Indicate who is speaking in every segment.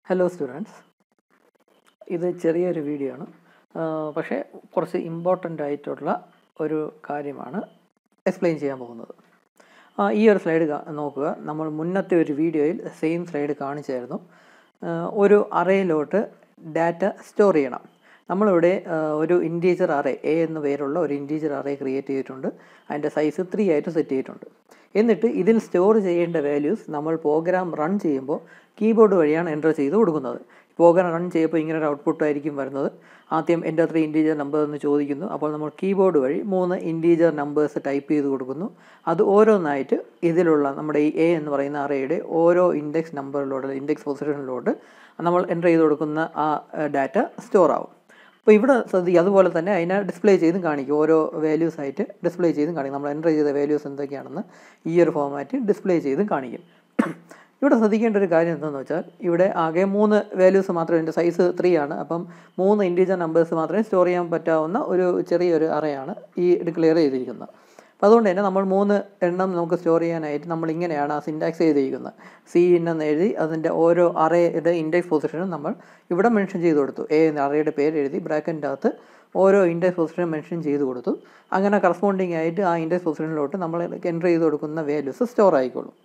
Speaker 1: hello students ഇത് ചെറിയൊരു video ആണ് ആ, പക്ഷേ കുറച്ച് ഇമ്പോർട്ടൻ്റ് ആയിട്ടുള്ള ഒരു കാര്യമാണ് എക്സ്പ്ലെയിൻ ചെയ്യാൻ പോകുന്നത് ആ, ഈ ഒരു സ്ലൈഡ് നോക്കുക നമ്മൾ മുന്നത്തെ ഒരു വീഡിയോയിൽ സെയിം സ്ലൈഡ് കാണിച്ചായിരുന്നു ആ, ഒരു അറയിലോട്ട് ഡാറ്റ സ്റ്റോർ ചെയ്യണം നമ്മളിവിടെ ആ, ഒരു ഇൻറ്റീജർ അറേ എ എന്ന പേരുള്ള ഒരു ഇൻറ്റീജർ അറേ ക്രിയേറ്റ് ചെയ്തിട്ടുണ്ട് അതിൻ്റെ സൈസ് ത്രീ ആയിട്ട് സെറ്റ് ചെയ്തിട്ടുണ്ട് എന്നിട്ട് ഇതിൽ സ്റ്റോർ ചെയ്യേണ്ട വാല്യൂസ് നമ്മൾ പ്രോഗ്രാം റൺ ചെയ്യുമ്പോൾ കീബോർഡ് വഴിയാണ് എൻ്റർ ചെയ്ത് കൊടുക്കുന്നത് പ്രോഗ്രാം റൺ ചെയ്യുമ്പോൾ ഇങ്ങനെ ഒരു ഔട്ട്പുട്ട് ആയിരിക്കും വരുന്നത് ആദ്യം എൻ്റെ ത്രീ ഇൻറ്റീജർ നമ്പർ എന്ന് ചോദിക്കുന്നു അപ്പോൾ നമ്മൾ കീബോർഡ് വഴി മൂന്ന് ഇൻറ്റീജർ നമ്പേഴ്സ് ടൈപ്പ് ചെയ്ത് കൊടുക്കുന്നു അത് ഓരോന്നായിട്ട് ഇതിലുള്ള നമ്മുടെ ഈ എ എന്ന് പറയുന്ന അറയുടെ ഓരോ ഇൻഡെക്സ് നമ്പറിലോട്ട് ഇൻഡെക്സ് പൊസിഷനിലോട്ട് നമ്മൾ എൻ്റർ ചെയ്ത് കൊടുക്കുന്ന ആ ഡാറ്റ സ്റ്റോർ ആവും അപ്പോൾ ഇവിടെ ശ്രദ്ധിക്കുക അതുപോലെ തന്നെ അതിനെ ഡിസ്പ്ലേ ചെയ്തും കാണിക്കും ഓരോ വാല്യൂസ് ആയിട്ട് ഡിസ്പ്ലേ ചെയ്തും കാണിക്കും നമ്മൾ എൻ്റർ ചെയ്ത വാല്യൂസ് എന്തൊക്കെയാണെന്ന് ഈ ഒരു ഫോമാറ്റ് ഡിസ്പ്ലേ ചെയ്തും കാണിക്കും ഇവിടെ ശ്രദ്ധിക്കേണ്ട ഒരു കാര്യം എന്താണെന്ന് വെച്ചാൽ ഇവിടെ ആകെ മൂന്ന് വാല്യൂസ് മാത്രമേ ഇതിൻ്റെ സൈസ് ത്രീ ആണ് അപ്പം മൂന്ന് ഇൻറ്റീജർ നമ്പേഴ്സ് മാത്രമേ സ്റ്റോർ ചെയ്യാൻ പറ്റാവുന്ന ഒരു ചെറിയൊരു അറയാണ് ഈ ഡിക്ലെയർ ചെയ്തിരിക്കുന്നത് അപ്പോൾ അതുകൊണ്ട് തന്നെ നമ്മൾ മൂന്ന് എണ്ണം നമുക്ക് സ്റ്റോർ ചെയ്യാനായിട്ട് നമ്മൾ ഇങ്ങനെയാണ് ആ സിൻടാക്സ് ചെയ്തിരിക്കുന്നത് സി എന്ന് എഴുതി അതിൻ്റെ ഓരോ അറയുടെ ഇൻഡെക്സ് പൊസിഷനും നമ്മൾ ഇവിടെ മെൻഷൻ ചെയ്ത് കൊടുത്തു എ എന്ന അറയുടെ പേര് എഴുതി ബ്രാക്കറ്റിൻ്റെ അകത്ത് ഓരോ ഇൻഡെക്സ് പൊസിഷനും മെൻഷൻ ചെയ്ത് കൊടുത്തു അങ്ങനെ കറസ്പോണ്ടിങ് ആയിട്ട് ആ ഇൻഡെക്സ് പൊസിഷനിലോട്ട് നമ്മൾ എൻ്റർ ചെയ്ത് കൊടുക്കുന്ന വാല്യൂസ് സ്റ്റോർ ആയിക്കോളും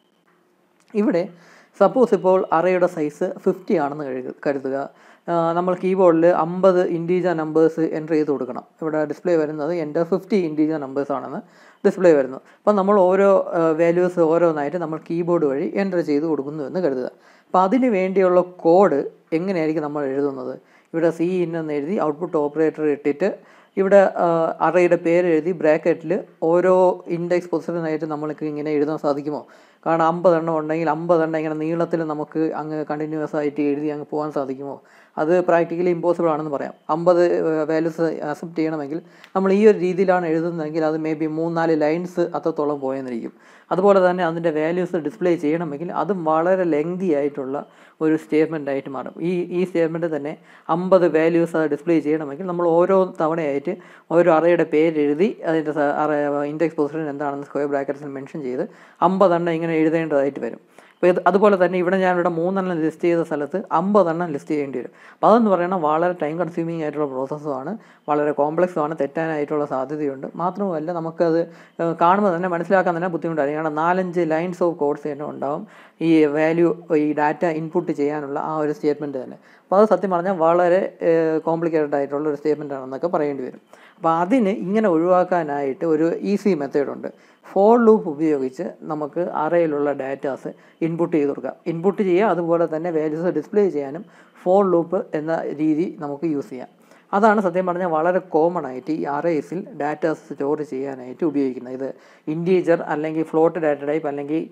Speaker 1: ഇവിടെ സപ്പോസ് ഇപ്പോൾ അറയുടെ സൈസ് ഫിഫ്റ്റി ആണെന്ന് കരുതു കരുതുക ആ, നമ്മൾ കീബോർഡിൽ അമ്പത് ഇൻറ്റീജർ നമ്പേഴ്സ് എൻ്റർ ചെയ്ത് കൊടുക്കണം ഇവിടെ ഡിസ്പ്ലേ വരുന്നത് എൻ്റെ ഫിഫ്റ്റി ഇൻറ്റീജർ നമ്പേഴ്സ് ആണെന്ന് ഡിസ്പ്ലേ വരുന്നു അപ്പം നമ്മൾ ഓരോ വാല്യൂസ് ഓരോന്നായിട്ട് നമ്മൾ കീബോർഡ് വഴി എൻ്റർ ചെയ്ത് കൊടുക്കുന്നു എന്ന് കരുതുക അപ്പോൾ അതിന് വേണ്ടിയുള്ള കോഡ് എങ്ങനെയായിരിക്കും നമ്മൾ എഴുതുന്നത് ഇവിടെ സി ഇൻ എന്ന് എഴുതി ഔട്ട്പുട്ട് ഓപ്പറേറ്റർ ഇട്ടിട്ട് ഇവിടെ അറയുടെ പേര് എഴുതി ബ്രാക്കറ്റിൽ ഓരോ ഇൻഡെക്സ് പൊസിഷനായിട്ട് നമ്മൾക്ക് ഇങ്ങനെ എഴുതാൻ സാധിക്കുമോ കാരണം അമ്പതെണ്ണം ഉണ്ടെങ്കിൽ അമ്പതെണ്ണം ഇങ്ങനെ നീളത്തിൽ നമുക്ക് അങ്ങ് കണ്ടിന്യൂസ് ആയിട്ട് എഴുതി അങ്ങ് പോകാൻ സാധിക്കുമോ അത് പ്രാക്ടിക്കലി ഇമ്പോസിബിൾ ആണെന്ന് പറയാം അമ്പത് വാല്യൂസ് അക്സെപ്റ്റ് ചെയ്യണമെങ്കിൽ നമ്മൾ ഈ ഒരു രീതിയിലാണ് എഴുതുന്നതെങ്കിൽ അത് മേ ബി മൂന്നാല് ലൈൻസ് അത്രത്തോളം പോയെന്നിരിക്കും അതുപോലെ തന്നെ അതിൻ്റെ വാല്യൂസ് ഡിസ്പ്ലേ ചെയ്യണമെങ്കിൽ അതും വളരെ ലെങ്തി ആയിട്ടുള്ള ഒരു സ്റ്റേറ്റ്മെൻ്റ് ആയിട്ട് മാറും ഈ ഈ സ്റ്റേറ്റ്മെൻറ്റ് തന്നെ അമ്പത് വാല്യൂസ് അത് ഡിസ്പ്ലേ ചെയ്യണമെങ്കിൽ നമ്മൾ ഓരോ തവണയായിട്ട് ഓരോ അറയുടെ പേര് എഴുതി അതിൻ്റെ സ- അറ ഇൻഡെക്സ് പൊസിഷൻ എന്താണെന്ന് സ്ക്വയർ ബ്രാക്കറ്റ്സിൽ മെൻഷൻ ചെയ്ത് അമ്പതെണ്ണം ഇങ്ങനെ എഴുതേണ്ടതായിട്ട് വരും അപ്പോൾ ഇത് അതുപോലെ തന്നെ ഇവിടെ ഞാനിവിടെ മൂന്നെണ്ണം ലിസ്റ്റ് ചെയ്ത സ്ഥലത്ത് അമ്പതെണ്ണം ലിസ്റ്റ് ചെയ്യേണ്ടി വരും അപ്പോൾ അതെന്ന് പറയുന്നത് വളരെ ടൈം കൺസ്യൂമിങ് ആയിട്ടുള്ള പ്രോസസ്സുമാണ് വളരെ കോംപ്ലക്സുമാണ് തെറ്റാനായിട്ടുള്ള സാധ്യതയുണ്ട് മാത്രവുമല്ല നമുക്കത് ഏഹ്, കാണുമ്പോൾ തന്നെ മനസ്സിലാക്കാൻ തന്നെ ബുദ്ധിമുട്ടായിരിക്കും കാരണം നാലഞ്ച് ലൈൻസ് ഓഫ് കോഡ്സ് തന്നെ ഉണ്ടാവും ഈ വാല്യൂ ഈ ഡാറ്റ ഇൻപുട്ട് ചെയ്യാനുള്ള ആ ഒരു സ്റ്റേറ്റ്മെൻറ്റ് തന്നെ അപ്പോൾ അത് സത്യം പറഞ്ഞാൽ വളരെ കോംപ്ലിക്കേറ്റഡ് ആയിട്ടുള്ള ഒരു സ്റ്റേറ്റ്മെൻ്റ് ആണെന്നൊക്കെ പറയേണ്ടി വരും അപ്പോൾ അതിന് ഇങ്ങനെ ഒഴിവാക്കാനായിട്ട് ഒരു ഈസി മെത്തേഡുണ്ട് ഫോർ ലൂപ്പ് ഉപയോഗിച്ച് നമുക്ക് അറയിലുള്ള ഡാറ്റാസ് ഇൻപുട്ട് ചെയ്ത് കൊടുക്കാം ഇൻപുട്ട് ചെയ്യുക അതുപോലെ തന്നെ വാല്യൂസ് ഡിസ്പ്ലേ ചെയ്യാനും ഫോർ ലൂപ്പ് എന്ന രീതി നമുക്ക് യൂസ് ചെയ്യാം അതാണ് സത്യം പറഞ്ഞാൽ വളരെ കോമൺ ആയിട്ട് ഈ അറേസിൽ ഡാറ്റ സ്റ്റോർ ചെയ്യാനായിട്ട് ഉപയോഗിക്കുന്നത് ഇത് ഇൻറ്റീജർ അല്ലെങ്കിൽ ഫ്ലോട്ട് ഡാറ്റ ടൈപ്പ് അല്ലെങ്കിൽ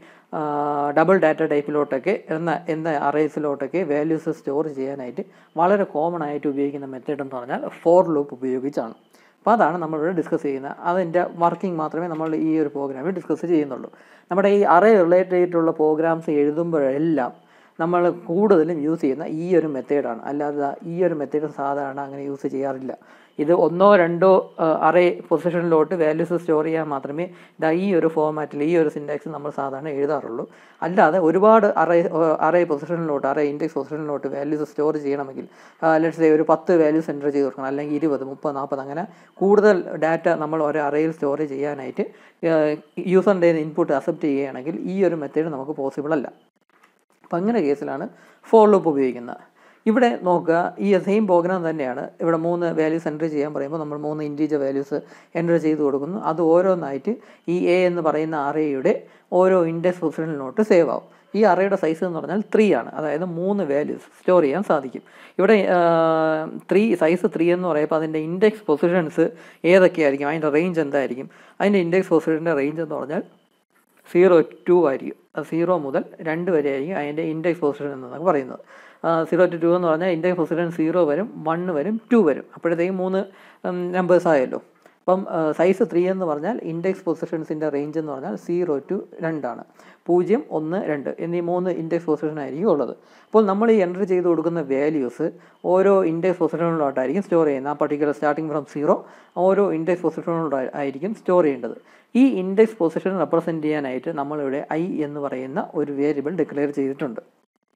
Speaker 1: ഡബിൾ ഡാറ്റ ടൈപ്പിലോട്ടൊക്കെ എന്ന എന്ന അറേസിലോട്ടൊക്കെ വാല്യൂസ് സ്റ്റോർ ചെയ്യാനായിട്ട് വളരെ കോമൺ ആയിട്ട് ഉപയോഗിക്കുന്ന മെത്തേഡ് എന്ന് പറഞ്ഞാൽ ഫോർ ലൂപ്പ് ഉപയോഗിച്ചാണ് അപ്പോൾ അതാണ് നമ്മളിവിടെ ഡിസ്കസ് ചെയ്യുന്നത് അതിൻ്റെ വർക്കിംഗ് മാത്രമേ നമ്മൾ ഈ ഒരു പ്രോഗ്രാമിൽ ഡിസ്കസ് ചെയ്യുന്നുള്ളൂ നമ്മുടെ ഈ അറേ റിലേറ്റഡ് ആയിട്ടുള്ള പ്രോഗ്രാംസ് എഴുതുമ്പോഴെല്ലാം നമ്മൾ കൂടുതലും യൂസ് ചെയ്യുന്ന ഈ ഒരു മെത്തേഡാണ് അല്ലാതെ ദാ ഈ ഒരു മെത്തേഡ് സാധാരണ അങ്ങനെ യൂസ് ചെയ്യാറില്ല ഇത് ഒന്നോ രണ്ടോ അറേ പൊസിഷനിലോട്ട് വാല്യൂസ് സ്റ്റോർ ചെയ്യാൻ മാത്രമേ ദാ ഈ ഒരു ഫോമാറ്റിൽ ഈ ഒരു സിൻടാക്സ് നമ്മൾ സാധാരണ എഴുതാറുള്ളൂ അല്ലാതെ ഒരുപാട് അറേ അറേ പൊസിഷനിലോട്ട് അറേ ഇൻഡെക്സ് പൊസിഷനിലോട്ട് വാല്യൂസ് സ്റ്റോർ ചെയ്യണമെങ്കിൽ ലെറ്റ്സ് ഒരു പത്ത് വാല്യൂസ് എൻ്റർ ചെയ്ത് കൊടുക്കണം അല്ലെങ്കിൽ ഇരുപത് മുപ്പത് നാൽപ്പത് അങ്ങനെ കൂടുതൽ ഡാറ്റ നമ്മൾ ഒരു അറയിൽ സ്റ്റോർ ചെയ്യാനായിട്ട് യൂസറിൻ്റെ ഇൻപുട്ട് അക്സെപ്റ്റ് ചെയ്യുകയാണെങ്കിൽ ഈ ഒരു മെത്തേഡ് നമുക്ക് പോസിബിൾ അല്ല അപ്പം അങ്ങനെ കേസിലാണ് ഫോർ ലൂപ്പ് ഉപയോഗിക്കുന്നത് ഇവിടെ നോക്കുക ഈ സെയിം പ്രോഗ്രാം തന്നെയാണ് ഇവിടെ മൂന്ന് വാല്യൂസ് എൻ്റർ ചെയ്യാൻ പറയുമ്പോൾ നമ്മൾ മൂന്ന് ഇൻറ്റീജർ വാല്യൂസ് എൻ്റർ ചെയ്ത് കൊടുക്കുന്നു അത് ഓരോന്നായിട്ട് ഈ എ എന്ന് പറയുന്ന അറേയുടെ ഓരോ ഇൻഡെക്സ് പൊസിഷനിലോട്ട് സേവ് ആവും ഈ അറയുടെ സൈസ് എന്ന് പറഞ്ഞാൽ ത്രീ ആണ് അതായത് മൂന്ന് വാല്യൂസ് സ്റ്റോർ ചെയ്യാൻ സാധിക്കും ഇവിടെ ത്രീ സൈസ് ത്രീ എന്ന് പറയുമ്പോൾ അതിൻ്റെ ഇൻഡെക്സ് പൊസിഷൻസ് ഏതൊക്കെയായിരിക്കും അതിൻ്റെ റേഞ്ച് എന്തായിരിക്കും അതിൻ്റെ ഇൻഡെക്സ് പൊസിഷൻ്റെ റേഞ്ച് എന്ന് പറഞ്ഞാൽ സീറോ ടു ആയിരിക്കും സീറോ മുതൽ രണ്ട് വരെ ആയിരിക്കും അതിൻ്റെ ഇൻഡെക്സ് പൊസിഷൻ എന്നാണ് പറയുന്നത് സീറോ ടു ടു എന്ന് പറഞ്ഞാൽ ഇൻഡെക്സ് പൊസിഷൻ സീറോ വരും വണ്ണ് വരും ടു വരും അപ്പോഴത്തേക്കും മൂന്ന് നമ്പേഴ്സ് ആയല്ലോ അപ്പം സൈസ് ത്രീ എന്ന് പറഞ്ഞാൽ ഇൻഡെക്സ് പൊസിഷൻസിൻ്റെ റേഞ്ച് എന്ന് പറഞ്ഞാൽ സീറോ ടു രണ്ടാണ് പൂജ്യം ഒന്ന് രണ്ട് എന്നീ മൂന്ന് ഇൻഡെക്സ് പൊസിഷൻ ആയിരിക്കും ഉള്ളത് അപ്പോൾ നമ്മൾ ഈ എൻ്റർ ചെയ്ത് കൊടുക്കുന്ന വാല്യൂസ് ഓരോ ഇൻഡെക്സ് പൊസിഷനിലോട്ടായിരിക്കും സ്റ്റോർ ചെയ്യുന്നത് ആ പർട്ടിക്കുലർ സ്റ്റാർട്ടിങ് ഫ്രം സീറോ ഓരോ ഇൻഡെക്സ് പൊസിഷനിലോട്ട് ആയിരിക്കും സ്റ്റോർ ചെയ്യേണ്ടത് ഈ ഇൻഡെക്സ് പൊസിഷൻ റെപ്രസെൻറ്റ് ചെയ്യാനായിട്ട് നമ്മളിവിടെ ഐ എന്ന് പറയുന്ന ഒരു വേരിയബിൾ ഡിക്ലെയർ ചെയ്തിട്ടുണ്ട്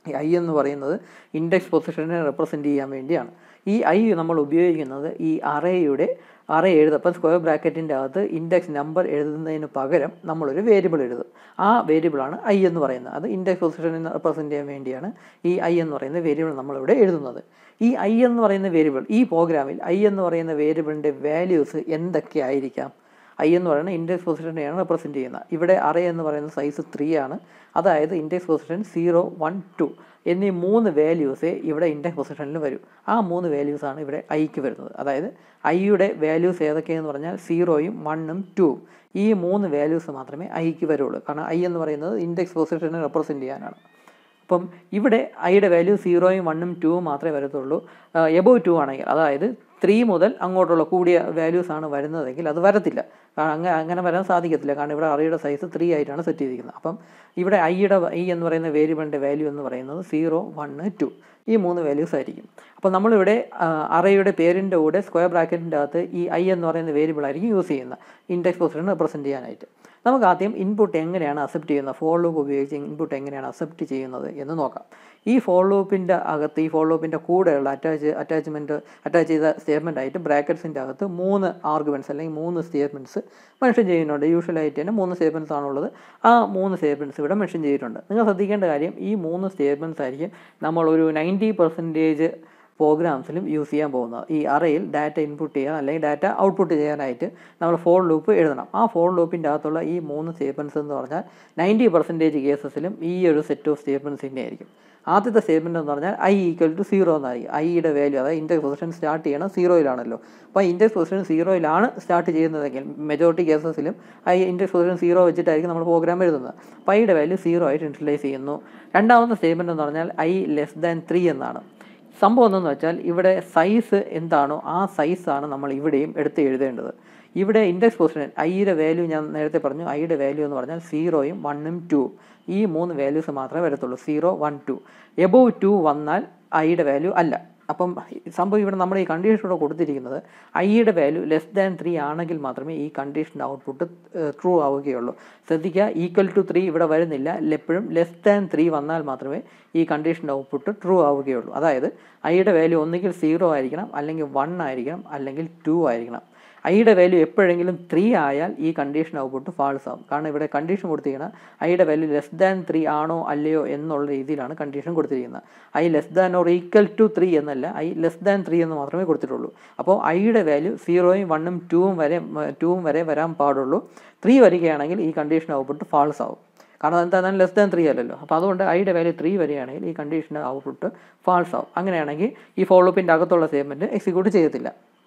Speaker 1: ഈ ഐ എന്ന് പറയുന്നത് ഇൻഡെക്സ് പൊസിഷനെ റെപ്രസെൻറ്റ് ചെയ്യാൻ വേണ്ടിയാണ് ഈ ഐ നമ്മൾ ഉപയോഗിക്കുന്നത് ഈ അറേയുടെ അറേ എഴുതും അപ്പം സ്ക്വയർ ബ്രാക്കറ്റിൻ്റെ അകത്ത് ഇൻഡെക്സ് നമ്പർ എഴുതുന്നതിന് പകരം നമ്മളൊരു വേരിയബിൾ എഴുതും ആ വേരിയബിളാണ് ഐ എന്ന് പറയുന്നത് അത് ഇൻഡെക്സ് പൊസിഷനെ റെപ്രസെൻറ്റ് ചെയ്യാൻ വേണ്ടിയാണ് ഈ ഐ എന്ന് പറയുന്ന വേരിയബിൾ നമ്മളിവിടെ എഴുതുന്നത് ഈ ഐ എന്ന് പറയുന്ന വേരിയബിൾ ഈ പ്രോഗ്രാമിൽ ഐ എന്ന് പറയുന്ന വേരിയബിളിൻ്റെ വാല്യൂസ് എന്തൊക്കെ ആയിരിക്കാം ഐ എന്ന് പറയുന്നത് ഇൻഡെക്സ് പൊസിഷനെയാണ് റെപ്രസെൻറ്റ് ചെയ്യുന്നത് ഇവിടെ അറേ എന്ന് പറയുന്ന സൈസ് ത്രീ ആണ് അതായത് index position zero one two എന്നീ മൂന്ന് വാല്യൂസേ ഇവിടെ ഇൻഡെക്സ് പൊസിഷനിൽ വരും ആ മൂന്ന് വാല്യൂസാണ് ഇവിടെ ഐക്ക് വരുന്നത് അതായത് ഐയുടെ വാല്യൂസ് ഏതൊക്കെയെന്ന് പറഞ്ഞാൽ സീറോയും വണ്ണും ടൂവും ഈ മൂന്ന് വാല്യൂസ് മാത്രമേ ഐക്ക് വരുള്ളൂ കാരണം ഐ എന്ന് പറയുന്നത് ഇൻഡെക്സ് പൊസിഷനെ റെപ്രസെൻറ്റ് ചെയ്യാനാണ് അപ്പം ഇവിടെ ഐയുടെ വാല്യൂ സീറോയും വണ്ണും ടൂവും മാത്രമേ വരത്തുള്ളൂ എബോവ് ടു ആണെങ്കിൽ അതായത് ത്രീ മുതൽ അങ്ങോട്ടുള്ള കൂടിയ വാല്യൂസ് ആണ് വരുന്നതെങ്കിൽ അത് വരത്തില്ല കാരണം അങ്ങനെ അങ്ങനെ വരാൻ സാധിക്കത്തില്ല കാരണം ഇവിടെ അറയുടെ സൈസ് ത്രീ ആയിട്ടാണ് സെറ്റ് ചെയ്തിരിക്കുന്നത് അപ്പം ഇവിടെ ഐയുടെ ഐ എന്ന് പറയുന്ന വേരിയബിളിൻ്റെ വാല്യൂ എന്ന് പറയുന്നത് സീറോ വണ്ണ് ടു ഈ മൂന്ന് വാല്യൂസ് ആയിരിക്കും അപ്പോൾ നമ്മളിവിടെ അറയുടെ പേരിൻ്റെ കൂടെ സ്ക്വയർ ബ്രാക്കറ്റിൻ്റെ അകത്ത് ഈ ഐ എന്ന് പറയുന്ന വേരിയബിൾ ആയിരിക്കും യൂസ് ചെയ്യുന്നത് ഇൻഡെക്സ് പൊസിഷൻ റെപ്രസെൻറ്റ് ചെയ്യാനായിട്ട് നമുക്ക് ആദ്യം ഇൻപുട്ട് എങ്ങനെയാണ് അക്സെപ്റ്റ് ചെയ്യുന്നത് ഫോർ ലൂപ്പ് ഉപയോഗിച്ച് ഇൻപുട്ട് എങ്ങനെയാണ് അക്സെപ്റ്റ് ചെയ്യുന്നത് എന്ന് നോക്കാം ഈ ഫോർ ലൂപ്പിൻ്റെ അകത്ത് ഈ ഫോർ ലൂപ്പിൻ്റെ കൂടെയുള്ള അറ്റാച്ച് അറ്റാച്ച്മെൻറ്റ് അറ്റാച്ച് ചെയ്ത സ്റ്റേറ്റ്മെൻ്റ് ആയിട്ട് ബ്രാക്കറ്റ്സിൻ്റെ അകത്ത് മൂന്ന് ആർഗ്യുമെൻറ്റ്സ് അല്ലെങ്കിൽ മൂന്ന് സ്റ്റേറ്റ്മെൻറ്റ്സ് മെൻഷൻ ചെയ്യുന്നുണ്ട് യൂഷ്വലായിട്ട് തന്നെ മൂന്ന് സ്റ്റേറ്റ്മെൻറ്റ്സ് ആണുള്ളത് ആ മൂന്ന് സ്റ്റേറ്റ്മെൻറ്റ്സ് ഇവിടെ മെൻഷൻ ചെയ്തിട്ടുണ്ട് നിങ്ങൾ ശ്രദ്ധിക്കേണ്ട കാര്യം ഈ മൂന്ന് സ്റ്റേറ്റ്മെൻറ്റ്സ് ആയിരിക്കും നമ്മളൊരു നയൻറ്റി പെർസെൻറ്റേജ് പ്രോഗ്രാംസിലും യൂസ് ചെയ്യാൻ പോകുന്നത് ഈ അറയിൽ ഡാറ്റ ഇൻപുട്ട് ചെയ്യാൻ അല്ലെങ്കിൽ ഡാറ്റ ഔട്ട്പുട്ട് ചെയ്യാനായിട്ട് നമ്മൾ ഫോർ ലൂപ്പ് എഴുതണം ആ ഫോർ ലൂപ്പിൻ്റെ അകത്തുള്ള ഈ മൂന്ന് സ്റ്റേറ്റ്മെൻറ്റ്സ് എന്ന് പറഞ്ഞാൽ നയൻറ്റി പെർസെൻറ്റേജ് കേസസിലും ഈ ഒരു സെറ്റ് ഓഫ് സ്റ്റേറ്റ്മെൻറ്റ്സ് തന്നെ ആയിരിക്കും ആദ്യത്തെ സ്റ്റേറ്റ്മെൻറ്റ് എന്ന് പറഞ്ഞാൽ ഐ ഈക്വൽ ടു സീറോ എന്നായിരിക്കും ഐയുടെ വാല്യൂ അതായത് ഇൻഡെക്സ് പൊസിഷൻ സ്റ്റാർട്ട് ചെയ്യണം സീറോയിലാണല്ലോ അപ്പോൾ ഇൻഡെക്സ് പൊസിഷൻ സീറോയിലാണ് സ്റ്റാർട്ട് ചെയ്യുന്നതെങ്കിൽ മെജോറിറ്റി കേസസിലും ഐ ഇൻഡെക്സ് പൊസിഷൻ സീറോ വെച്ചിട്ടായിരിക്കും നമ്മൾ പ്രോഗ്രാം എഴുതുന്നത് അപ്പോൾ ഐയുടെ വാല്യൂ സീറോ ആയിട്ട് ഇൻഷ്യലൈസ് ചെയ്യുന്നു രണ്ടാമത്തെ സ്റ്റേറ്റ്മെൻറ്റ് എന്ന് പറഞ്ഞാൽ ഐ ലെസ് ദാൻ ത്രീ എന്നാണ് സംഭവം എന്തെന്ന് വെച്ചാൽ ഇവിടെ സൈസ് എന്താണോ ആ സൈസാണ് നമ്മൾ ഇവിടെയും എടുത്ത് എഴുതേണ്ടത് ഇവിടെ ഇൻഡെക്സ് പൊസിഷൻ ഐയുടെ വാല്യൂ ഞാൻ നേരത്തെ പറഞ്ഞു ഐയുടെ വാല്യൂ എന്ന് പറഞ്ഞാൽ സീറോയും വണ്ണും ടൂവും ഈ മൂന്ന് വാല്യൂസ് മാത്രമേ വരത്തുള്ളൂ zero one two above two വന്നാൽ ഐയുടെ വാല്യൂ അല്ല അപ്പം സംഭവം ഇവിടെ നമ്മുടെ ഈ കണ്ടീഷൻ ഇവിടെ കൊടുത്തിരിക്കുന്നത് ഐയുടെ വാല്യൂ ലെസ് ദാൻ ത്രീ ആണെങ്കിൽ മാത്രമേ ഈ കണ്ടീഷൻ്റെ ഔട്ട്പുട്ട് ട്രൂ ആവുകയുള്ളൂ ശ്രദ്ധിക്കുക ഈക്വൽ ടു ത്രീ ഇവിടെ വരുന്നില്ല എപ്പോഴും ലെസ് ദാൻ ത്രീ വന്നാൽ മാത്രമേ ഈ കണ്ടീഷൻ്റെ ഔട്ട്പുട്ട് ട്രൂ ആവുകയുള്ളൂ അതായത് ഐയുടെ വാല്യൂ ഒന്നുകിൽ സീറോ ആയിരിക്കണം അല്ലെങ്കിൽ വൺ ആയിരിക്കണം അല്ലെങ്കിൽ ടു ആയിരിക്കണം ഐയുടെ വാല്യൂ എപ്പോഴെങ്കിലും ത്രീ ആയാൽ ഈ കണ്ടീഷൻ ഔട്ട്പുട്ട് ഫാൾസ് ആവും കാരണം ഇവിടെ കണ്ടീഷൻ കൊടുത്തിരിക്കുന്നത് ഐയുടെ വാല്യൂ ലെസ് ദാൻ ത്രീ ആണോ അല്ലയോ എന്നുള്ള രീതിയിലാണ് കണ്ടീഷൻ കൊടുത്തിരിക്കുന്നത് i less than or equal to three എന്നല്ല ഐ ലെസ് ദാൻ ത്രീ എന്ന് മാത്രമേ കൊടുത്തിട്ടുള്ളൂ അപ്പോൾ ഐയുടെ വാല്യൂ സീറോയും വണ്ണും ടൂവും വരെ ടൂവും വരെ വരാൻ പാടുള്ളൂ ത്രീ വരികയാണെങ്കിൽ ഈ കണ്ടീഷൻ ഔട്ട്പുട്ട് ഫാൾസ് ആവും കാരണം എന്താണെന്ന് ലെസ് ദാൻ ത്രീ അല്ലല്ലോ അപ്പോൾ അതുകൊണ്ട് ഐയുടെ വാല്യൂ ത്രീ വരികയാണെങ്കിൽ ഈ കണ്ടീഷൻ്റെ ഔട്ട്പുട്ട് ഫാൾസ് ആവും അങ്ങനെയാണെങ്കിൽ ഈ ഫോളോപ്പിൻ്റെ അകത്തുള്ള സ്റ്റേറ്റ്മെൻറ്റ് എക്സിക്യൂട്ട് ചെയ്യത്തില്ല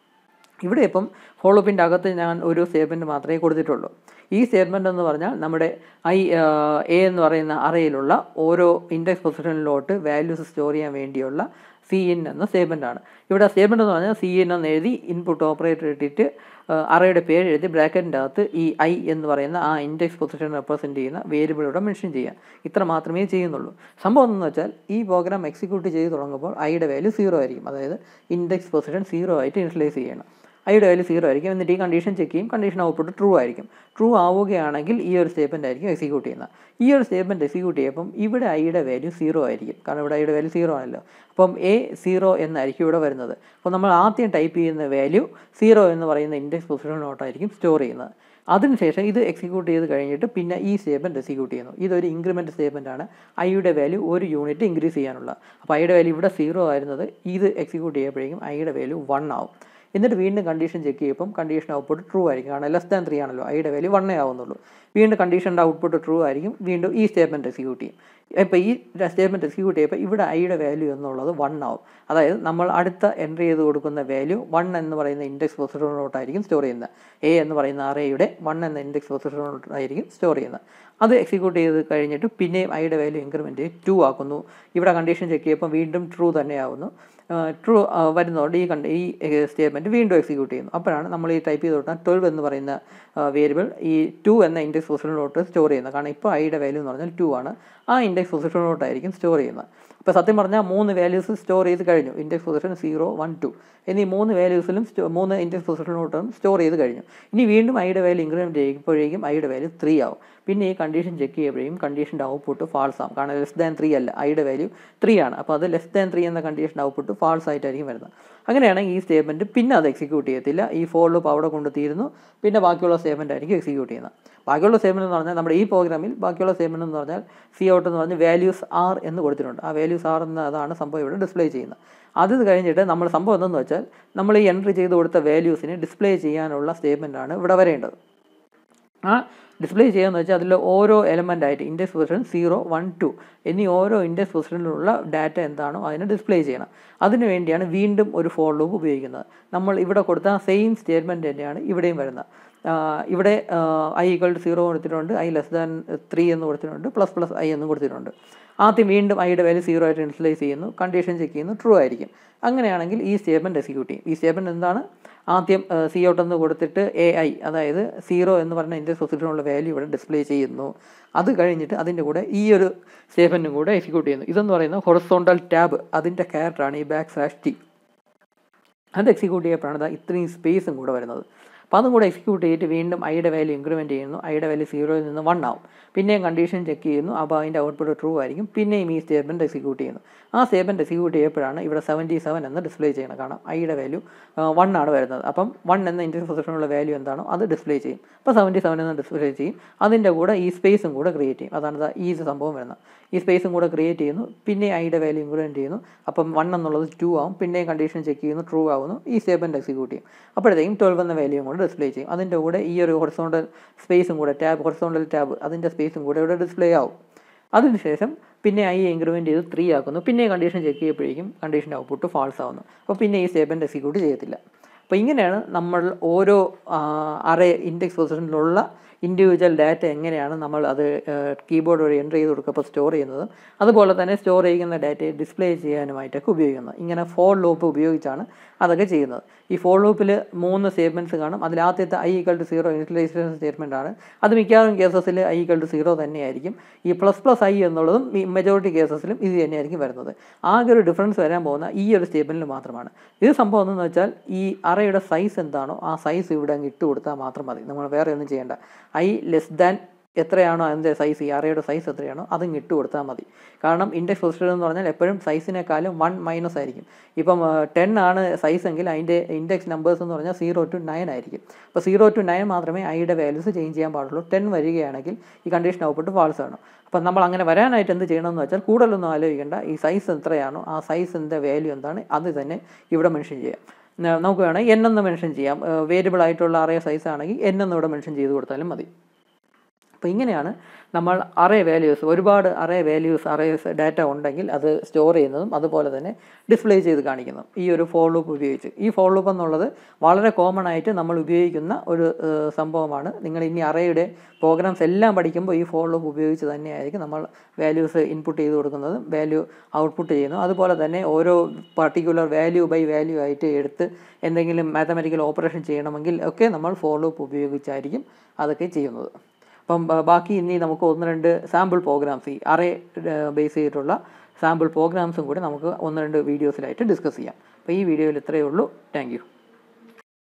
Speaker 1: ഇവിടെ ഇപ്പം ഫോളോപ്പിൻ്റെ അകത്ത് ഞാൻ ഒരു സ്റ്റേറ്റ്മെൻറ്റ് മാത്രമേ കൊടുത്തിട്ടുള്ളൂ ഈ സ്റ്റേറ്റ്മെൻറ്റ് എന്ന് പറഞ്ഞാൽ നമ്മുടെ ഐ എ എന്ന് പറയുന്ന അറയിലുള്ള ഓരോ ഇൻഡെക്സ് പൊസിഷനിലോട്ട് വാല്യൂസ് സ്റ്റോർ ചെയ്യാൻ വേണ്ടിയുള്ള സി ഇൻ എന്ന സ്റ്റേറ്റ്മെൻ്റ് ആണ് ഇവിടെ സ്റ്റേറ്റ്മെൻറ്റ് എന്ന് പറഞ്ഞാൽ സി ഇൻ എന്ന് എഴുതി ഇൻപുട്ട് ഓപ്പറേറ്റർ ഇട്ടിട്ട് അറയുടെ പേര് എഴുതി ബ്രാക്കറ്റിൻ്റെ അകത്ത് ഈ ഐ എന്ന് പറയുന്ന ആ ഇൻഡെക്സ് പൊസിഷൻ റെപ്രസെൻറ്റ് ചെയ്യുന്ന വേരിയബിൾ ഇവിടെ മെൻഷൻ ചെയ്യാം ഇത്ര മാത്രമേ ചെയ്യുന്നുള്ളൂ സംഭവം എന്ന് വെച്ചാൽ ഈ പ്രോഗ്രാം എക്സിക്യൂട്ട് ചെയ്ത് തുടങ്ങുമ്പോൾ ഐയുടെ വാല്യൂ സീറോ ആയിരിക്കും അതായത് ഇൻഡെക്സ് പൊസിഷൻ സീറോ ആയിട്ട് ഇനിഷ്യലൈസ് ചെയ്യണം ഐയുടെ വാല്യൂ സീറോ ആയിരിക്കും എന്നിട്ട് ഈ കണ്ടീഷൻ ചെക്ക് ചെയ്യും കണ്ടീഷൻ ഔട്ട്പുട്ട് ട്രൂ ആയിരിക്കും ട്രൂ ആവുകയാണെങ്കിൽ ഈ ഒരു സ്റ്റേറ്റ്മെൻ്റ് ആയിരിക്കും എക്സിക്യൂട്ട് ചെയ്യുന്നത് ഈ ഒരു സ്റ്റേറ്റ്മെൻറ്റ് എക്സിക്യൂട്ട് ചെയ്യുമ്പം ഇവിടെ ഐയുടെ വാല്യൂ സീറോ ആയിരിക്കും കാരണം ഇവിടെ ഐയുടെ വാല്യൂ സീറോ ആണല്ലോ അപ്പം എ സീറോ എന്നായിരിക്കും ഇവിടെ വരുന്നത് അപ്പോൾ നമ്മൾ ആദ്യം ടൈപ്പ് ചെയ്യുന്ന വാല്യൂ സീറോ എന്ന് പറയുന്ന ഇൻഡെക്സ് പൊസിഷനോട്ടായിരിക്കും സ്റ്റോർ ചെയ്യുന്നത് അതിനുശേഷം ഇത് എക്സിക്യൂട്ട് ചെയ്ത് കഴിഞ്ഞിട്ട് പിന്നെ ഈ സ്റ്റേറ്റ്മെൻറ്റ് എക്സിക്യൂട്ട് ചെയ്യുന്നു ഇതൊരു ഇൻക്രിമെൻറ്റ് സ്റ്റേറ്റ്മെൻ്റ് ആണ് ഐയുടെ വാല്യൂ ഒരു യൂണിറ്റ് ഇൻക്രീസ് ചെയ്യാനുള്ള അപ്പോൾ ഐയുടെ വാല്യൂ ഇവിടെ സീറോ ആയിരുന്നത് ഇത് എക്സിക്യൂട്ട് ചെയ്യുമ്പോഴേക്കും ഐയുടെ വാല്യൂ വൺ ആവും എന്നിട്ട് വീണ്ടും കണ്ടീഷൻ ചെക്ക് ചെയ്യുമ്പം കണ്ടീഷൻ ഔട്ട്പുട്ട് ട്രൂ ആയിരിക്കും കാരണം ലെസ് ദാൻ ത്രീ ആണല്ലോ ഐയുടെ വാല്യൂ വണ്ണേ ആവുന്നുള്ളൂ വീണ്ടും കണ്ടീഷൻ്റെ ഔട്ട്പുട്ട് ട്രൂ ആയിരിക്കും വീണ്ടും ഈ സ്റ്റേറ്റ്മെൻറ്റ് എക്സിക്യൂട്ട് ചെയ്യും ഇപ്പോൾ ഈ സ്റ്റേറ്റ്മെൻറ്റ് എക്സിക്യൂട്ട് ചെയ്യുമ്പോൾ ഇവിടെ ഐയുടെ വാല്യൂ എന്നുള്ളത് വൺ ആവും അതായത് നമ്മൾ അടുത്ത എൻട്രി ചെയ്ത് കൊടുക്കുന്ന വാല്യൂ വൺ എന്ന് പറയുന്ന ഇൻഡെക്സ് പൊസിഷനിലോട്ടായിരിക്കും സ്റ്റോർ ചെയ്യുന്നത് എ എന്ന് പറയുന്ന അറേയുടെ വൺ എന്ന ഇൻഡെക്സ് പൊസിഷനിലോട്ടായിരിക്കും സ്റ്റോർ ചെയ്യുന്നത് അത് എക്സിക്യൂട്ട് ചെയ്ത് കഴിഞ്ഞിട്ട് പിന്നെയും ഐയുടെ വാല്യൂ ഇൻക്രിമെൻറ്റ് ടു ആക്കുന്നു ഇവിടെ കണ്ടീഷൻ ചെക്ക് ചെയ്യുമ്പോൾ വീണ്ടും ട്രൂ തന്നെയാവുന്നു ട്രൂ വരുന്നതുകൊണ്ട് ഈ കണ്ട് ഈ സ്റ്റേറ്റ്മെൻറ്റ് വീണ്ടും എക്സിക്യൂട്ട് ചെയ്യുന്നു അപ്പോഴാണ് നമ്മൾ ഈ ടൈപ്പ് ചെയ്ത് കൊടുത്താൽ ട്വൽവ് എന്ന് പറയുന്ന വേരിയബിൾ ഈ ടു എന്ന ഇൻഡെക്സ് പൊസിഷനിലോട്ട് സ്റ്റോർ ചെയ്യുന്നത് കാരണം ഇപ്പോൾ ഐയുടെ വാല്യൂ എന്ന് പറഞ്ഞാൽ ടു ആണ് ആ ഇൻഡെക്സ് പൊസിഷനിലോട്ടായിരിക്കും സ്റ്റോർ ചെയ്യുന്നത് ഇപ്പോൾ സത്യം പറഞ്ഞാൽ മൂന്ന് വാല്യൂസ് സ്റ്റോർ ചെയ്ത് കഴിഞ്ഞു index position zero one two എന്നീ മൂന്ന് വാല്യൂസിലും മൂന്ന് ഇൻഡെക്സ് പൊസിഷനിലോട്ടും സ്റ്റോർ ചെയ്ത് കഴിഞ്ഞു ഇനി വീണ്ടും ഐയുടെ വാല്യൂ ഇൻക്രിമെൻറ്റ് ചെയ്യുമ്പോഴേക്കും ഐയുടെ വാല്യൂ ത്രീ ആവും പിന്നെ ഈ കണ്ടീഷൻ ചെക്ക് ചെയ്യുമ്പോഴും കണ്ടീഷൻ്റെ ഔട്ട്പുട്ട് ഫാൾസ് ആവും കാരണം ലെസ് ദാൻ ത്രീ അല്ല ഐയുടെ വാല്യൂ ത്രീ ആണ് അപ്പോൾ അത് ലെസ് ദാൻ ത്രീ എന്ന കണ്ടീഷൻ ഔട്ട്പുട്ട് ഫാൾസ് ആയിട്ടായിരിക്കും വരുന്നത് അങ്ങനെയാണെങ്കിൽ ഈ സ്റ്റേറ്റ്മെൻറ്റ് പിന്നെ അത് എക്സിക്യൂട്ട് ചെയ്യത്തില്ല ഈ ഫോർ ലൂപ്പ് അവിടെ കൊണ്ട് തീരുന്നു പിന്നെ ബാക്കിയുള്ള സ്റ്റേറ്റ്മെൻ്റ് ആയിരിക്കും എക്സിക്യൂട്ട് ചെയ്യുന്നത് ബാക്കിയുള്ള സ്റ്റേറ്റ്മെൻറ്റ് എന്ന് പറഞ്ഞാൽ നമ്മുടെ ഈ പ്രോഗ്രാമിൽ ബാക്കിയുള്ള സ്റ്റേറ്റ്മെൻറ്റ് എന്ന് പറഞ്ഞാൽ സി ഔട്ട് എന്ന് പറഞ്ഞാൽ വാല്യൂസ് ആർ എന്ന് കൊടുത്തിട്ടുണ്ട് ആ വാല്യൂസ് ആർ എന്ന അതാണ് സംഭവം ഇവിടെ ഡിസ്പ്ലേ ചെയ്യുന്നത് അത് കഴിഞ്ഞിട്ട് നമ്മൾ സംഭവം എന്തെന്ന് വെച്ചാൽ നമ്മൾ ഈ എൻട്രി ചെയ്ത് കൊടുത്ത വാല്യൂസിനെ ഡിസ്പ്ലേ ചെയ്യാനുള്ള സ്റ്റേറ്റ്മെൻ്റ് ആണ് ഇവിടെ വരേണ്ടത് ആ ഡിസ്പ്ലേ ചെയ്യാന്ന് വെച്ചാൽ അതിൽ ഓരോ എലമെൻ്റ് ആയിട്ട് index position zero one two എന്നീ ഓരോ ഇൻഡെക്സ് പൊസിഷനിലുള്ള ഡാറ്റ എന്താണോ അതിനെ ഡിസ്പ്ലേ ചെയ്യണം അതിനു വേണ്ടിയാണ് വീണ്ടും ഒരു ഫോർ ലൂപ്പ് ഉപയോഗിക്കുന്നത് നമ്മൾ ഇവിടെ കൊടുത്ത സെയിം സ്റ്റേറ്റ്മെൻറ്റ് തന്നെയാണ് ഇവിടെയും വരുന്നത് ഇവിടെ ഐ ഈക്വൽ ടു സീറോ കൊടുത്തിട്ടുണ്ട് ഐ ലെസ് ദാൻ ത്രീ എന്ന് കൊടുത്തിട്ടുണ്ട് പ്ലസ് പ്ലസ് ഐ എന്നും കൊടുത്തിട്ടുണ്ട് ആദ്യം വീണ്ടും ഐയുടെ വാല്യൂ സീറോ ആയിട്ട് ഇൻസ്ലൈസ് ചെയ്യുന്നു കണ്ടീഷൻ ചെക്ക് ചെയ്യുന്നു ട്രൂ ആയിരിക്കും അങ്ങനെയാണെങ്കിൽ ഈ സ്റ്റേറ്റ്മെൻറ്റ് എക്സിക്യൂട്ട് ചെയ്യും ഈ സ്റ്റേറ്റ്മെൻറ്റ് എന്താണ് ആദ്യം സി ഔട്ട് എന്ന് കൊടുത്തിട്ട് എ ഐ അതായത് സീറോ എന്ന് പറഞ്ഞ എൻ്റെ സൊസൈറ്റിനുള്ള വാല്യൂ ഇവിടെ ഡിസ്പ്ലേ ചെയ്യുന്നു അത് കഴിഞ്ഞിട്ട് അതിൻ്റെ കൂടെ ഈ ഒരു സ്റ്റേറ്റ്മെൻറ്റും കൂടെ എക്സിക്യൂട്ട് ചെയ്യുന്നു ഇതെന്ന് പറയുന്നത് ഹൊറസോണ്ടൽ ടാബ് അതിൻ്റെ ക്യാരക്ടറാണ് ഈ ബാക്ക് സ്ലാഷ് ടി അത് എക്സിക്യൂട്ട് ചെയ്യപ്പോഴാണ് ഇത്രയും സ്പേസും കൂടെ വരുന്നത് അപ്പോൾ അതും കൂടെ എക്സിക്യൂട്ട് ചെയ്തിട്ട് വീണ്ടും ഐയുടെ വാല്യൂ ഇൻക്രിമെൻറ്റ് ചെയ്യുന്നു ഐയുടെ വാല്യൂ സീറോയിൽ നിന്ന് വൺ ആവും പിന്നെയും കണ്ടീഷൻ ചെക്ക് ചെയ്യുന്നു അപ്പോൾ അതിൻ്റെ ഔട്ട്പുട്ട് ട്രൂ ആയിരിക്കും പിന്നെയും ഈ സ്റ്റേറ്റ്മെൻറ്റ് എക്സിക്യൂട്ട് ചെയ്യുന്നു ആ സ്റ്റേറ്റ്മെൻറ്റ് എക്സിക്യൂട്ട് ചെയ്യപ്പോഴാണ് ഇവിടെ സെവൻറ്റി സെവൻ എന്ന് ഡിസ്പ്ലേ ചെയ്യണം കാരണം ഐയുടെ വാല്യൂ വൺ ആണ് വരുന്നത് അപ്പം വൺ എന്ന ഇൻറ്റീരിയർ പൊസിഷനുള്ള വാല്യൂ എന്താണോ അത് ഡിസ്പ്ലേ ചെയ്യും അപ്പോൾ സെവൻറ്റി സെവൻ എന്ന് ഡിസ്പ്ലേ ചെയ്യും അതിൻ്റെ കൂടെ ഈ സ്പേസും കൂടെ ക്രിയേറ്റ് ചെയ്യും അതാണ് ഈ സംഭവം വരുന്നത് ഈ സ്പേസും കൂടെ ക്രിയേറ്റ് ചെയ്യുന്നു പിന്നെ ഐയുടെ വാല്യൂ ഇൻക്രിമെൻറ്റ് ചെയ്യുന്നു അപ്പം വൺ എന്നുള്ളത് ടു ആവും പിന്നെയും കണ്ടീഷൻ ചെക്ക് ചെയ്യുന്നു ട്രൂ ആവുന്നു ഈ സ്റ്റേറ്റ്മെൻറ്റ് എക്സിക്യൂട്ട് ചെയ്യും അപ്പോഴത്തേക്കും ട്വൽവ് എന്ന വാല്യൂയും കൂടെ ഡിസ്പ്ലേ ചെയ്യും അതിൻ്റെ കൂടെ ഈ ഒരു ഹൊറിസോണ്ടൽ സ്പേസും കൂടെ ടാബ് ഹൊറിസോണ്ടൽ ടാബ് അതിൻ്റെ സ്പേസും കൂടെ ഇവിടെ ഡിസ്പ്ലേ ആവും അതിനുശേഷം പിന്നെ ഐ ഇൻക്രിമെൻറ്റ് ചെയ്ത് ത്രീ ആക്കുന്നു പിന്നെ കണ്ടീഷൻ ചെക്ക് ചെയ്യുമ്പോഴേക്കും കണ്ടീഷൻ്റെ ഔട്ട്പുട്ട് ഫാൾസ് ആവുന്നു അപ്പോൾ പിന്നെ ഈ സ്റ്റേറ്റ്മെൻറ്റ് എക്സിക്യൂട്ട് ചെയ്യത്തില്ല അപ്പോൾ ഇങ്ങനെയാണ് നമ്മൾ ഓരോ അറേ ഇൻഡെക്സ് പൊസിഷനിലുള്ള ഇൻഡിവിജ്വൽ ഡാറ്റ എങ്ങനെയാണ് നമ്മൾ അത് കീബോർഡ് വഴി എൻ്റർ ചെയ്ത് കൊടുക്കുമ്പോൾ സ്റ്റോർ ചെയ്യുന്നത് അതുപോലെ തന്നെ സ്റ്റോർ ചെയ്യുന്ന ഡാറ്റയെ ഡിസ്പ്ലേ ചെയ്യാനുമായിട്ടൊക്കെ ഉപയോഗിക്കുന്നത് ഇങ്ങനെ ഫോർ ലൂപ്പ് ഉപയോഗിച്ചാണ് അതൊക്കെ ചെയ്യുന്നത് ഈ ഫോർ ലൂപ്പിൽ മൂന്ന് സ്റ്റേറ്റ്മെൻറ്റ്സ് കാണും അതിൽ ആദ്യത്തെ i equal to zero initialisation statement ആണ് അത് മിക്കവാറും കേസസിൽ ഐ ഈക്വൽ ടു സീറോ തന്നെയായിരിക്കും ഈ പ്ലസ് പ്ലസ് ഐ എന്നുള്ളതും ഈ മെജോറിറ്റി കേസസിലും ഇത് തന്നെയായിരിക്കും വരുന്നത് ആകെ ഒരു ഡിഫറൻസ് വരാൻ പോകുന്ന ഈ ഒരു സ്റ്റേറ്റ്മെൻറ്റിൽ മാത്രമാണ് ഇത് സംഭവം എന്തെന്ന് വെച്ചാൽ ഈ അറയുടെ സൈസ് എന്താണോ ആ സൈസ് ഇവിടെ അങ്ങ് ഇട്ട് കൊടുത്താൽ മാത്രം മതി നമ്മൾ വേറെ ഒന്നും ചെയ്യേണ്ട ഐ ലെസ് ദാൻ എത്രയാണോ അതിൻ്റെ സൈസ് ഈ അറയുടെ സൈസ് എത്രയാണോ അതും ഇട്ട് കൊടുത്താൽ മതി കാരണം ഇൻഡെക്സ് പൊസിഷൻ എന്ന് പറഞ്ഞാൽ എപ്പോഴും സൈസിനേക്കാളും വൺ മൈനസ് ആയിരിക്കും ഇപ്പം ടെൻ ആണ് സൈസ് എങ്കിൽ അതിൻ്റെ ഇൻഡെക്സ് നമ്പേഴ്സ് എന്ന് പറഞ്ഞാൽ സീറോ ടു നയൻ ആയിരിക്കും അപ്പോൾ സീറോ ടു നയൻ മാത്രമേ ഐയുടെ വാല്യൂസ് ചേഞ്ച് ചെയ്യാൻ പാടുള്ളൂ ടെൻ വരികയാണെങ്കിൽ ഈ കണ്ടീഷൻ ഔട്ട്പുട്ട് ഫാൾസ് ആണ് അപ്പം നമ്മൾ അങ്ങനെ വരാനായിട്ട് എന്ത് ചെയ്യണമെന്ന് വെച്ചാൽ കൂടുതലൊന്നും ആലോചിക്കേണ്ട ഈ സൈസ് എത്രയാണോ ആ സൈസിൻ്റെ വാല്യൂ എന്താണ് അത് തന്നെ ഇവിടെ മെൻഷൻ ചെയ്യാം നമുക്ക് വേണമെങ്കിൽ എൻ എന്ന് മെൻഷൻ ചെയ്യാം വേരിയബിൾ ആയിട്ടുള്ള അറേ സൈസ് ആണെങ്കിൽ എൻ എന്ന് ഇവിടെ മെൻഷൻ ചെയ്ത് കൊടുത്താലും മതി അപ്പോൾ ഇങ്ങനെയാണ് നമ്മൾ അറേ വാല്യൂസ് ഒരുപാട് അറേ വാല്യൂസ് അറേ ഡാറ്റ ഉണ്ടെങ്കിൽ അത് സ്റ്റോർ ചെയ്യുന്നതും അതുപോലെ തന്നെ ഡിസ്പ്ലേ ചെയ്ത് കാണിക്കുന്നതും ഈ ഒരു ഫോർ ലൂപ്പ് ഉപയോഗിച്ച് ഈ ഫോർ ലൂപ്പ് എന്നുള്ളത് വളരെ കോമൺ ആയിട്ട് നമ്മൾ ഉപയോഗിക്കുന്ന ഒരു സംഭവമാണ് നിങ്ങൾ ഇനി അറേയുടെ പ്രോഗ്രാംസ് എല്ലാം പഠിക്കുമ്പോൾ ഈ ഫോർ ലൂപ്പ് ഉപയോഗിച്ച് തന്നെയായിരിക്കും നമ്മൾ വാല്യൂസ് ഇൻപുട്ട് ചെയ്ത് കൊടുക്കുന്നതും വാല്യൂ ഔട്ട്പുട്ട് ചെയ്യുന്നു അതുപോലെ തന്നെ ഓരോ പർട്ടിക്കുലർ വാല്യൂ ബൈ വാല്യൂ ആയിട്ട് എടുത്ത് എന്തെങ്കിലും മാത്തമാറ്റിക്കൽ ഓപ്പറേഷൻ ചെയ്യണമെങ്കിൽ ഒക്കെ നമ്മൾ ഫോർ ലൂപ്പ് ഉപയോഗിച്ചായിരിക്കും അതൊക്കെ ചെയ്യുന്നത് അപ്പം ബാക്കി ഇനി നമുക്ക് ഒന്ന് രണ്ട് സാമ്പിൾ പ്രോഗ്രാംസ് ഈ അറേ ബേസ് ചെയ്തിട്ടുള്ള സാമ്പിൾ പ്രോഗ്രാംസും കൂടി നമുക്ക് ഒന്ന് രണ്ട് വീഡിയോസിലായിട്ട് ഡിസ്കസ് ചെയ്യാം അപ്പോൾ ഈ വീഡിയോയിൽ ഇത്രയേ ഉള്ളൂ താങ്ക്